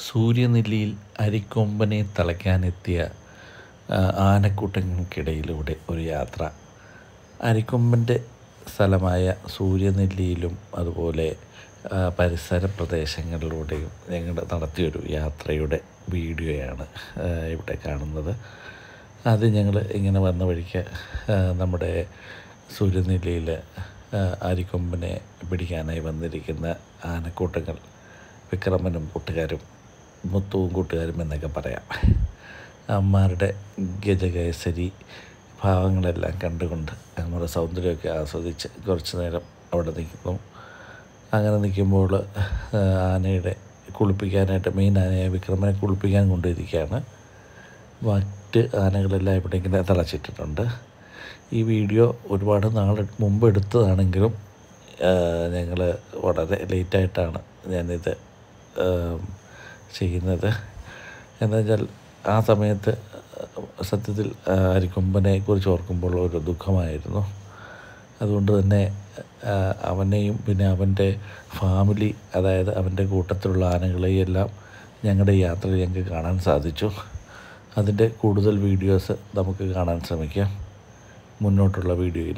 സൂര്യനെല്ലിയിൽ അരിക്കൊമ്പനെ തളയ്ക്കാനെത്തിയ ആ, ആനക്കൂട്ടങ്ങൾക്കിടയിലൂടെ ഒരു യാത്ര അരിക്കൊമ്പൻ്റെ സ്ഥലമായ സൂര്യനെല്ലിയിലും അതുപോലെ ആ, പരിസര പ്രദേശങ്ങളിലൂടെയും ഞങ്ങൾ നടത്തിയൊരു യാത്രയുടെ വീഡിയോയാണ് ആ, ഇവിടെ കാണുന്നത് അത് ഞങ്ങൾ ഇങ്ങനെ വന്ന വഴിക്ക് ആ, നമ്മുടെ സൂര്യനെല്ലിയിൽ അരിക്കൊമ്പനെ പിടിക്കാനായി വന്നിരിക്കുന്ന ആനക്കൂട്ടങ്ങൾ വിക്രമനും കൂട്ടുകാരും മുത്തുവും കൂട്ടുകാരും എന്നൊക്കെ പറയാം അമ്മമാരുടെ ഗജകേസരി ഭാവങ്ങളെല്ലാം കണ്ടുകൊണ്ട് നമ്മുടെ സൗന്ദര്യമൊക്കെ ആസ്വദിച്ച് കുറച്ച് നേരം അവിടെ നിൽക്കുന്നു അങ്ങനെ നിൽക്കുമ്പോൾ ആനയുടെ കുളിപ്പിക്കാനായിട്ട് മെയിൻ ആനയെ വിക്രമനെ കുളിപ്പിക്കാൻ കൊണ്ടിരിക്കുകയാണ് മറ്റ് ആനകളെല്ലാം ഇവിടെ ഇങ്ങനെ തളച്ചിട്ടിട്ടുണ്ട് ഈ വീഡിയോ ഒരുപാട് നാൾ മുമ്പ് എടുത്തതാണെങ്കിലും ഞങ്ങൾ വളരെ ലേറ്റായിട്ടാണ് ഞാനിത് ആം, ചെയ്യുന്നത് എന്താ വെച്ചാൽ ആ സമയത്ത് സത്യത്തിൽ ആ, അരിക്കൊമ്പനെ കുറിച്ച് ഓർക്കുമ്പോൾ ഒരു ദുഃഖമായിരുന്നു അതുകൊണ്ട് തന്നെ ആ, അവനെയും പിന്നെ അവൻ്റെ ഫാമിലി അതായത് അവൻ്റെ കൂട്ടത്തിലുള്ള ആനകളെയും എല്ലാം ഞങ്ങളുടെ ഈ യാത്രയിൽ ഞങ്ങൾക്ക് കാണാൻ സാധിച്ചു അതിൻ്റെ കൂടുതൽ വീഡിയോസ് നമുക്ക് കാണാൻ ശ്രമിക്കാം മുന്നോട്ടുള്ള വീഡിയോയിൽ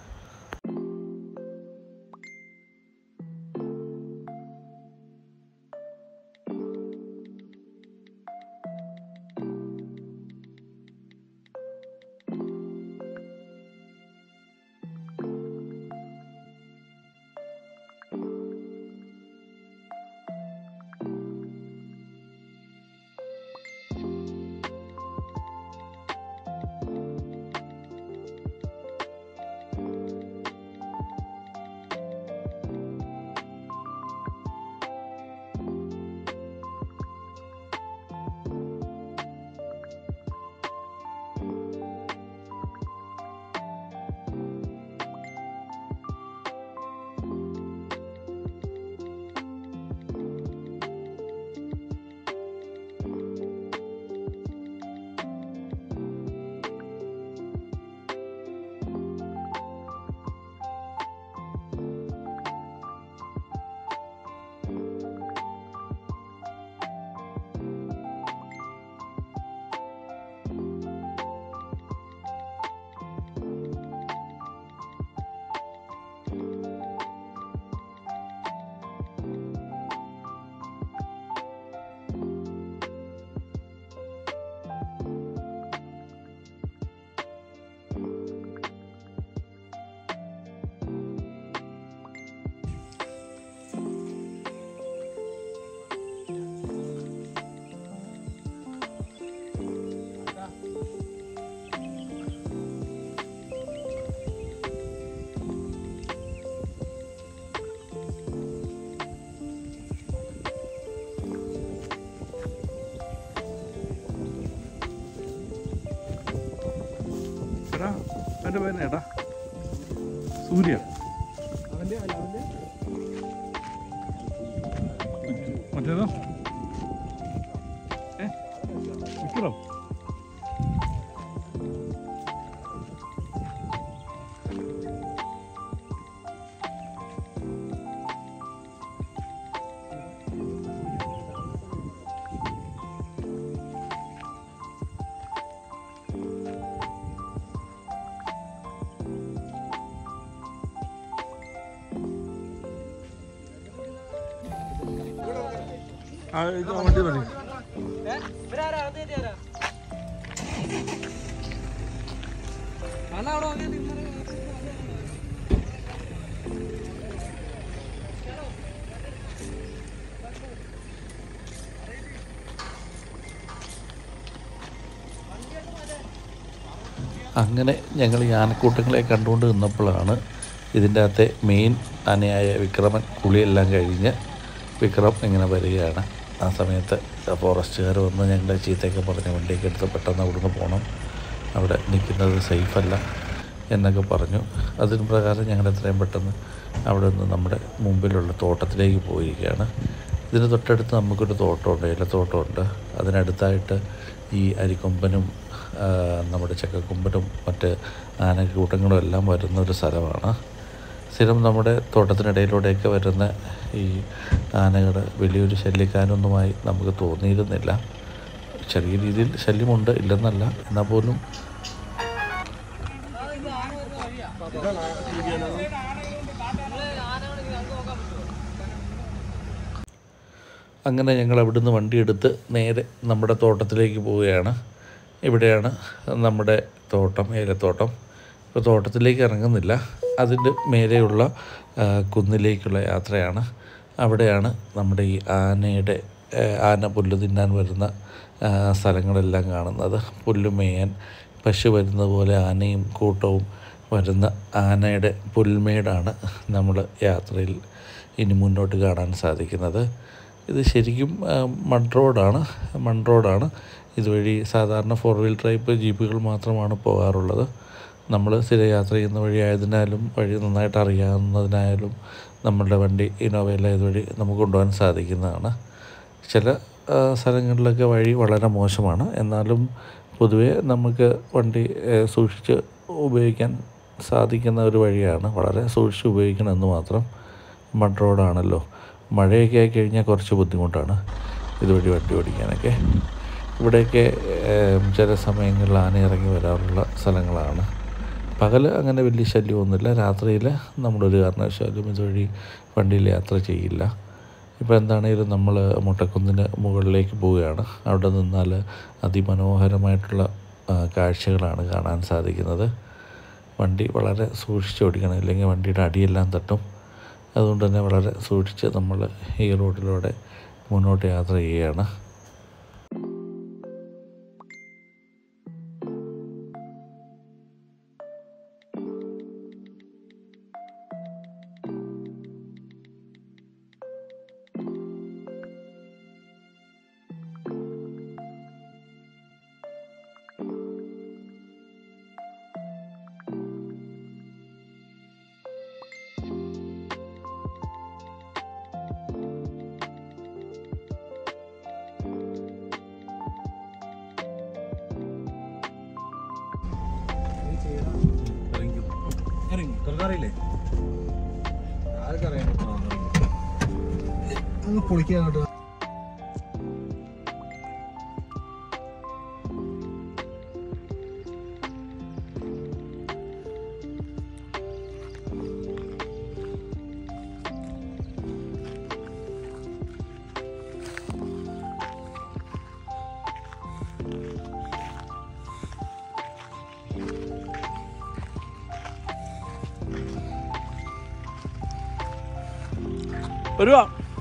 എടാ അവൻ്റെ പേര് എടാ സൂര്യ മറ്റേതോ ഏ വിക്രം ആ ഇത് വണ്ടി മതി അങ്ങനെ ഞങ്ങൾ ഈ ആനക്കൂട്ടങ്ങളെ കണ്ടുകൊണ്ട് നിന്നപ്പോഴാണ് ഇതിൻ്റെ അകത്തെ മെയിൻ ആനയായ വിക്രമൻ കുളിയെല്ലാം കഴിഞ്ഞ് വിക്രം ഇങ്ങനെ വരികയാണ് ആ സമയത്ത് ഫോറസ്റ്റുകാർ വന്ന് ഞങ്ങളെ ചീത്തയൊക്കെ പറഞ്ഞ് വണ്ടിയൊക്കെ എടുത്ത് പെട്ടെന്ന് അവിടുന്ന് പോകണം അവിടെ നിൽക്കുന്നത് സേഫല്ല എന്നൊക്കെ പറഞ്ഞു അതിന് പ്രകാരം ഞങ്ങൾ എത്രയും പെട്ടെന്ന് അവിടെ നിന്ന് നമ്മുടെ മുമ്പിലുള്ള തോട്ടത്തിലേക്ക് പോയിരിക്കുകയാണ് ഇതിന് തൊട്ടടുത്ത് നമുക്കൊരു തോട്ടമുണ്ട് ഏലത്തോട്ടമുണ്ട് അതിനടുത്തായിട്ട് ഈ അരിക്കൊമ്പനും ആ, നമ്മുടെ ചക്കക്കൊമ്പനും മറ്റ് ആനക്കൂട്ടങ്ങളും എല്ലാം വരുന്ന ഒരു സ്ഥലമാണ് സ്ഥിരം നമ്മുടെ തോട്ടത്തിനിടയിലൂടെയൊക്കെ വരുന്ന ഈ ആനകൾ വലിയൊരു ശല്യക്കാരൊന്നുമായി നമുക്ക് തോന്നിയിരുന്നില്ല ചെറിയ രീതിയിൽ ശല്യമുണ്ട് ഇല്ലെന്നല്ല എന്നാൽ പോലും അങ്ങനെ ഞങ്ങൾ അവിടുന്ന് വണ്ടിയെടുത്ത് നേരെ നമ്മുടെ തോട്ടത്തിലേക്ക് പോവുകയാണ് ഇവിടെയാണ് നമ്മുടെ തോട്ടം ഏലത്തോട്ടം ഇപ്പോൾ തോട്ടത്തിലേക്ക് ഇറങ്ങുന്നില്ല അതിൻ്റെ മേലെയുള്ള ആ, കുന്നിലേക്കുള്ള യാത്രയാണ് അവിടെയാണ് നമ്മുടെ ഈ ആനയുടെ ആ, ആന പുല്ല് തിന്നാൻ വരുന്ന ആ, സ്ഥലങ്ങളെല്ലാം കാണുന്നത് പുല്ല് മേയാൻ പശു വരുന്നത് പോലെ ആനയും കൂട്ടവും വരുന്ന ആനയുടെ പുൽമേടാണ് നമ്മൾ യാത്രയിൽ ഇനി മുന്നോട്ട് കാണാൻ സാധിക്കുന്നത് ഇത് ശരിക്കും ആ, മഡ് റോഡാണ് മൺ റോഡാണ് ഇതുവഴി സാധാരണ ഫോർ വീൽ ടൈപ്പ് ജീപ്പുകൾ മാത്രമാണ് പോകാറുള്ളത് നമ്മൾ സ്ഥിരയാത്ര ചെയ്യുന്ന വഴി ആയതിനാലും വഴി നന്നായിട്ട് അറിയാവുന്നതിനായാലും നമ്മളുടെ വണ്ടി ഇന്നോവയെല്ലാം ഇതുവഴി നമുക്ക് കൊണ്ടുപോകാൻ സാധിക്കുന്നതാണ് ചില ആ, സ്ഥലങ്ങളിലൊക്കെ വഴി വളരെ മോശമാണ് എന്നാലും പൊതുവേ നമുക്ക് വണ്ടി ഏ, സൂക്ഷിച്ച് ഉപയോഗിക്കാൻ സാധിക്കുന്ന ഒരു വഴിയാണ് വളരെ സൂക്ഷിച്ച് ഉപയോഗിക്കണമെന്ന് മാത്രം മഡ് റോഡാണല്ലോ മഴയൊക്കെ ആയി കഴിഞ്ഞാൽ കുറച്ച് ബുദ്ധിമുട്ടാണ് ഇതുവഴി വണ്ടി ഓടിക്കാനൊക്കെ ഇവിടെയൊക്കെ ഏം, ചില സമയങ്ങളിൽ ആന ഇറങ്ങി വരാറുള്ള സ്ഥലങ്ങളാണ് പകൽ അങ്ങനെ വലിയ ശല്യമൊന്നുമില്ല രാത്രിയിൽ നമ്മളൊരു കാരണവശാലും ഇതുവഴി വണ്ടിയിൽ യാത്ര ചെയ്യില്ല ഇപ്പോൾ എന്താണേലും നമ്മൾ മുട്ടക്കുന്നിന് മുകളിലേക്ക് പോവുകയാണ് അവിടെ നിന്നാൽ അതിമനോഹരമായിട്ടുള്ള ആ, കാഴ്ചകളാണ് കാണാൻ സാധിക്കുന്നത് വണ്ടി വളരെ സൂക്ഷിച്ച് ഓടിക്കണം ഇല്ലെങ്കിൽ വണ്ടിയുടെ അടിയെല്ലാം തട്ടും അതുകൊണ്ട് തന്നെ വളരെ സൂക്ഷിച്ച് നമ്മൾ ഈ റോഡിലൂടെ മുന്നോട്ട് യാത്ര ചെയ്യുകയാണ് തുറക്കാറില്ലേ ആർക്കറിയാം അങ്ങ് പൊളിക്കാൻ കേട്ടോ വരുവാ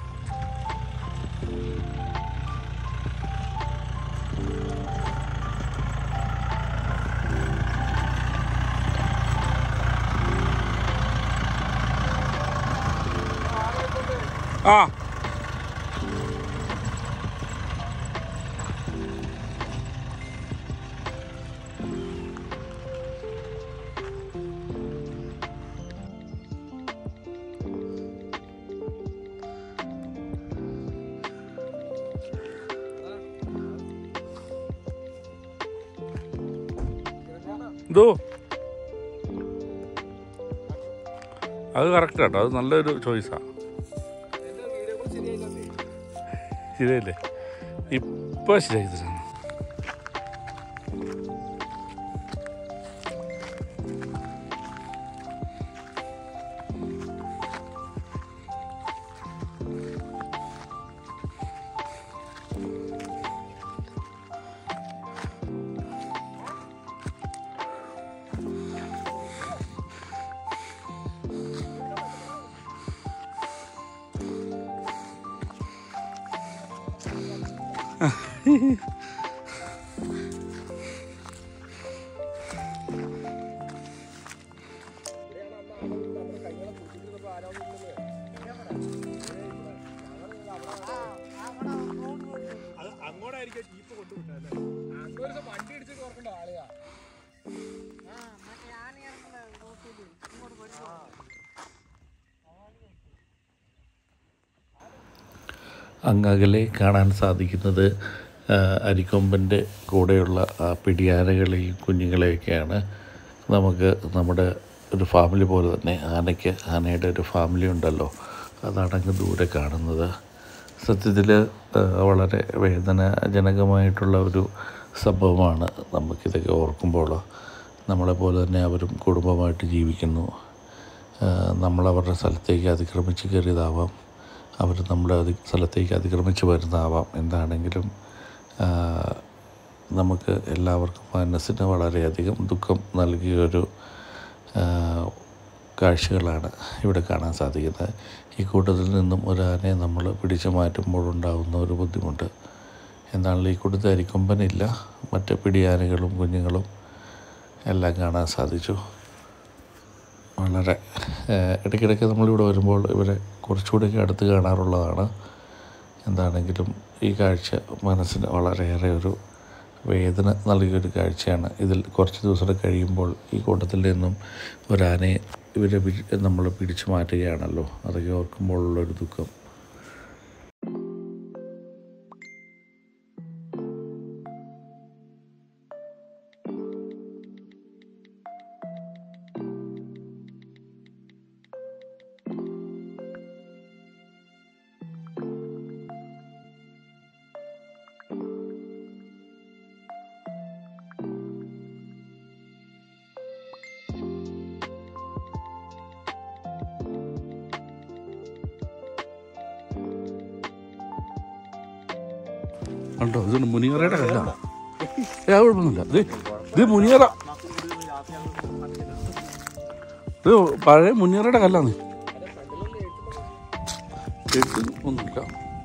ആ ഇതോ അത് കറക്റ്റ് കേട്ടോ അത് നല്ലൊരു ചോയ്സാ ശരിയല്ലേ ഇപ്പൊ ശരിയാക്കി തരാം അങ്ങകലെ കാണാൻ സാധിക്കുന്നത് ആ, അരിക്കൊമ്പൻ്റെ കൂടെയുള്ള ആ പിടിയാനകളെയും കുഞ്ഞുങ്ങളെയൊക്കെയാണ് നമുക്ക് നമ്മുടെ ഒരു ഫാമിലി പോലെ തന്നെ ആനയ്ക്ക് ആനയുടെ ഒരു ഫാമിലി ഉണ്ടല്ലോ അതാണ് അങ്ങ് ദൂരെ കാണുന്നത് സത്യത്തിൽ വളരെ വേദനാജനകമായിട്ടുള്ള ഒരു സംഭവമാണ് നമുക്കിതൊക്കെ ഓർക്കുമ്പോൾ നമ്മളെപ്പോലെ തന്നെ അവരും കുടുംബമായിട്ട് ജീവിക്കുന്നു ആ, നമ്മളവരുടെ സ്ഥലത്തേക്ക് അതിക്രമിച്ച് കയറിയതാവാം അവർ നമ്മുടെ അതി സ്ഥലത്തേക്ക് അതിക്രമിച്ച് വരുന്നതാവാം എന്താണെങ്കിലും ആ, നമുക്ക് എല്ലാവർക്കും മനസ്സിന് വളരെയധികം ദുഃഖം നൽകിയൊരു ആ, കാഴ്ചകളാണ് ഇവിടെ കാണാൻ സാധിക്കുന്നത് ഈ കൂട്ടത്തിൽ നിന്നും ഒരു ആനയെ നമ്മൾ പിടിച്ചു മാറ്റുമ്പോഴുണ്ടാകുന്ന ഒരു ബുദ്ധിമുട്ട് എന്താണല്ലോ ഈ കൂട്ടത്തിൽ അരിക്കൊമ്പനില്ല മറ്റ് പിടിയാനകളും കുഞ്ഞുങ്ങളും എല്ലാം കാണാൻ സാധിച്ചു വളരെ ഏഹ്, ഇടയ്ക്കിടയ്ക്ക് നമ്മളിവിടെ വരുമ്പോൾ ഇവരെ കുറച്ചുകൂടിയൊക്കെ അടുത്ത് കാണാറുള്ളതാണ് എന്താണെങ്കിലും ഈ കാഴ്ച മനസ്സിന് വളരെയേറെ ഒരു വേദന നൽകിയൊരു കാഴ്ചയാണ് ഇതിൽ കുറച്ച് ദിവസം കഴിയുമ്പോൾ ഈ കൂട്ടത്തിൽ നിന്നും ഒരാനയെ ഇവരെ പിടി- നമ്മൾ പിടിച്ചു മാറ്റുകയാണല്ലോ അതൊക്കെ ഓർക്കുമ്പോഴുള്ളൊരു ദുഃഖം കണ്ടോ ഇതുണ്ട് മുനിയറയുടെ കല്ല ഏ അത് കുഴപ്പമൊന്നുമില്ല ഇത് ഇത് മുനിയറ ഇത് പഴയ മുനിയറയുടെ കല്ലാണ് ഇത് ഒന്നുമില്ല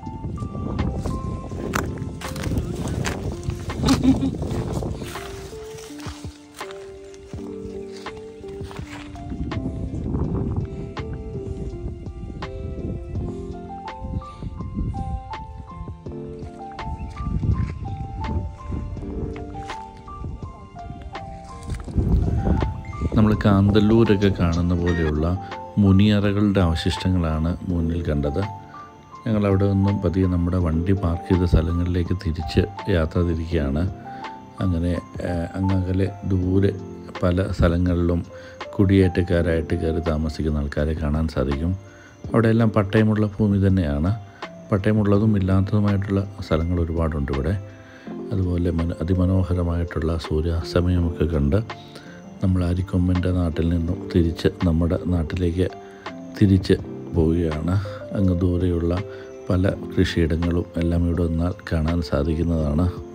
നമ്മൾ കാന്തല്ലൂരൊക്കെ കാണുന്ന പോലെയുള്ള മുനിയറകളുടെ അവശിഷ്ടങ്ങളാണ് മുന്നിൽ കണ്ടത് ഞങ്ങൾ അവിടെ നിന്നും പതിയെ നമ്മുടെ വണ്ടി പാർക്ക് ചെയ്ത സ്ഥലങ്ങളിലേക്ക് തിരിച്ച് യാത്ര തിരിക്കുകയാണ് അങ്ങനെ ഏഹ്, അങ്ങകലെ ദൂരെ പല സ്ഥലങ്ങളിലും കുടിയേറ്റക്കാരായിട്ട് കയറി താമസിക്കുന്ന ആൾക്കാരെ കാണാൻ സാധിക്കും അവിടെയെല്ലാം പട്ടയമുള്ള ഭൂമി തന്നെയാണ് പട്ടയമുള്ളതും ഇല്ലാത്തതുമായിട്ടുള്ള സ്ഥലങ്ങൾ ഒരുപാടുണ്ട് ഇവിടെ അതുപോലെ മന അതിമനോഹരമായിട്ടുള്ള സൂര്യാസ്തമയമൊക്കെ കണ്ട് നമ്മൾ അരിക്കൊമ്പൻ്റെ നാട്ടിൽ നിന്നും തിരിച്ച് നമ്മുടെ നാട്ടിലേക്ക് തിരിച്ച് പോവുകയാണ് അങ്ങ് ദൂരെയുള്ള പല കൃഷിയിടങ്ങളും എല്ലാം ഇവിടെ വന്നാൽ കാണാൻ സാധിക്കുന്നതാണ്